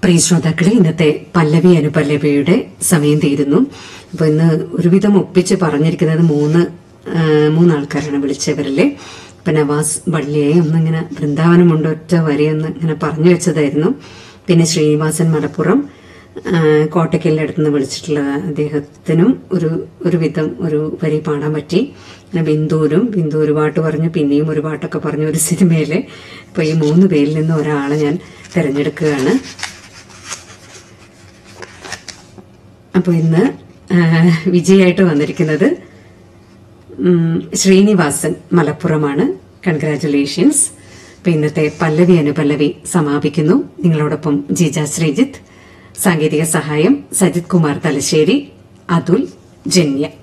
പ്രിയ ശ്രോതാക്കളെ ഇന്നത്തെ പല്ലവി അനുപല്ലവിയുടെ സമയം തീരുന്നു അപ്പൊ ഇന്ന് ഒരുവിധം ഒപ്പിച്ച് പറഞ്ഞിരിക്കുന്നത് മൂന്ന് ആ, മൂന്നാൾക്കാരാണ് വിളിച്ചവരിലെ ഇപ്പൊ നവാസ് വള്ളിയെ ഒന്നിങ്ങനെ വൃന്ദാവനമുണ്ട് ഒറ്റ വരിയൊന്ന് ഇങ്ങനെ പറഞ്ഞു വെച്ചതായിരുന്നു പിന്നെ ശ്രീനിവാസൻ മലപ്പുറം ആ, കോട്ടയ്ക്കലിന്റെ അടുത്തുനിന്ന് വിളിച്ചിട്ടുള്ള അദ്ദേഹത്തിനും ഒരു ഒരു വിധം ഒരു വരി പാടാൻ പറ്റി പിന്നെ ബിന്ദുവിനും ബിന്ദു ഒരു പാട്ട് പറഞ്ഞു പിന്നെയും ഒരു പാട്ടൊക്കെ പറഞ്ഞു ഒരു സിനിമയിലെ ഇപ്പൊ ഈ മൂന്ന് പേരിൽ നിന്ന് ഒരാളെ ഞാൻ തിരഞ്ഞെടുക്കുകയാണ് അപ്പോൾ ഇന്ന് ആ, വിജയായിട്ട് വന്നിരിക്കുന്നത് ഉം, ശ്രീനിവാസൻ മലപ്പുറമാണ് കൺഗ്രാറ്റുലേഷൻസ് അപ്പൊ ഇന്നത്തെ പല്ലവി അനുപല്ലവി സമാപിക്കുന്നു നിങ്ങളോടൊപ്പം ജിജ ശ്രീജിത്ത് സാങ്കേതിക സഹായം സജിത് കുമാർ തലശ്ശേരി അതുൽ ജന്യ